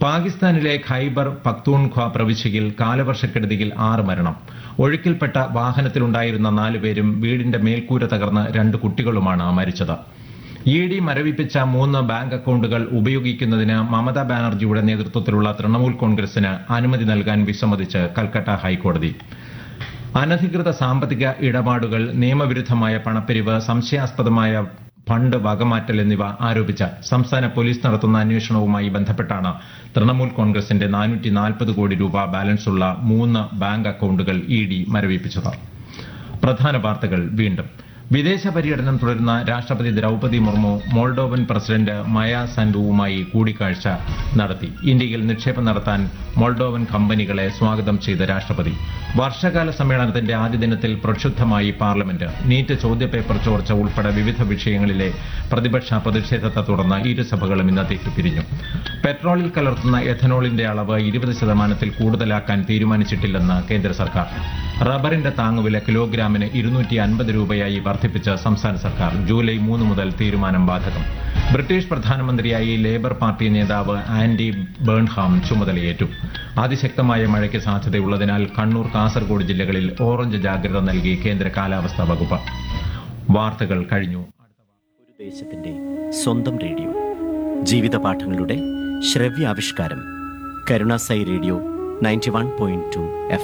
പാകിസ്ഥാനിലെ ഖൈബർ പക്തൂൺഖ്വ പ്രവിശ്യയിൽ കാലവർഷക്കെടുതിയിൽ ആറ് മരണം ഒഴുക്കിൽപ്പെട്ട വാഹനത്തിലുണ്ടായിരുന്ന നാലുപേരും വീടിന്റെ മേൽക്കൂര തകർന്ന് രണ്ട് കുട്ടികളുമാണ് മരിച്ചത് ഇ ഡി മരവിപ്പിച്ച മൂന്ന് ബാങ്ക് അക്കൌണ്ടുകൾ ഉപയോഗിക്കുന്നതിന് മമതാ ബാനർജിയുടെ നേതൃത്വത്തിലുള്ള തൃണമൂൽ കോൺഗ്രസിന് അനുമതി നൽകാൻ വിസമ്മതിച്ച് കൽക്കട്ട ഹൈക്കോടതി അനധികൃത സാമ്പത്തിക ഇടപാടുകൾ നിയമവിരുദ്ധമായ പണപ്പിരിവ് സംശയാസ്പദമായ ഫണ്ട് വകമാറ്റൽ എന്നിവ ആരോപിച്ച് സംസ്ഥാന പോലീസ് നടത്തുന്ന അന്വേഷണവുമായി ബന്ധപ്പെട്ടാണ് തൃണമൂൽ കോൺഗ്രസിന്റെ നാനൂറ്റി നാൽപ്പത് കോടി രൂപ ബാലൻസുള്ള മൂന്ന് ബാങ്ക് അക്കൌണ്ടുകൾ ഇ ഡി മരവിപ്പിച്ചത് പ്രധാന വാർത്തകൾ വീണ്ടും വിദേശ പര്യടനം തുടരുന്ന രാഷ്ട്രപതി ദ്രൌപതി മുർമു മോൾഡോവൻ പ്രസിഡന്റ് മയ സാൻഡുവുമായി കൂടിക്കാഴ്ച നടത്തി ഇന്ത്യയിൽ നിക്ഷേപം നടത്താൻ മോൾഡോവൻ കമ്പനികളെ സ്വാഗതം ചെയ്ത രാഷ്ട്രപതി വർഷകാല സമ്മേളനത്തിന്റെ ആദ്യ ദിനത്തിൽ പ്രക്ഷുബ്ധമായി പാർലമെന്റ് നീറ്റ് ചോദ്യപേപ്പർ ചോർച്ച ഉൾപ്പെടെ വിവിധ വിഷയങ്ങളിലെ പ്രതിപക്ഷ പ്രതിഷേധത്തെ തുടർന്ന് ഇരുസഭകളും ഇന്നത്തേക്ക് പിരിഞ്ഞു പെട്രോളിൽ കലർത്തുന്ന എഥനോളിന്റെ അളവ് ഇരുപത് ശതമാനത്തിൽ കൂടുതലാക്കാൻ തീരുമാനിച്ചിട്ടില്ലെന്ന് കേന്ദ്ര സർക്കാർ റബ്ബറിന്റെ താങ്ങുവില കിലോഗ്രാമിന് ഇരുന്നൂറ്റി അൻപത് രൂപയായി വർദ്ധിപ്പിച്ച സംസ്ഥാന സർക്കാർ ജൂലൈ മൂന്ന് മുതൽ തീരുമാനം ബാധകം ബ്രിട്ടീഷ് പ്രധാനമന്ത്രിയായി ലേബർ പാർട്ടി നേതാവ് ആൻഡി ബേൺഹാം ചുമതലയേറ്റു അതിശക്തമായ മഴയ്ക്ക് സാധ്യതയുള്ളതിനാൽ കണ്ണൂർ കാസർഗോഡ് ജില്ലകളിൽ ഓറഞ്ച് ജാഗ്രത നൽകി കേന്ദ്ര കാലാവസ്ഥാ വകുപ്പ് വാർത്തകൾ കഴിഞ്ഞു ഒരു ദേശത്തിന്റെ സ്വന്തം റേഡിയോ ജീവിത പാഠങ്ങളുടെ ശ്രവ്യാവിഷ്കാരം Karunasai radio ninety one point two F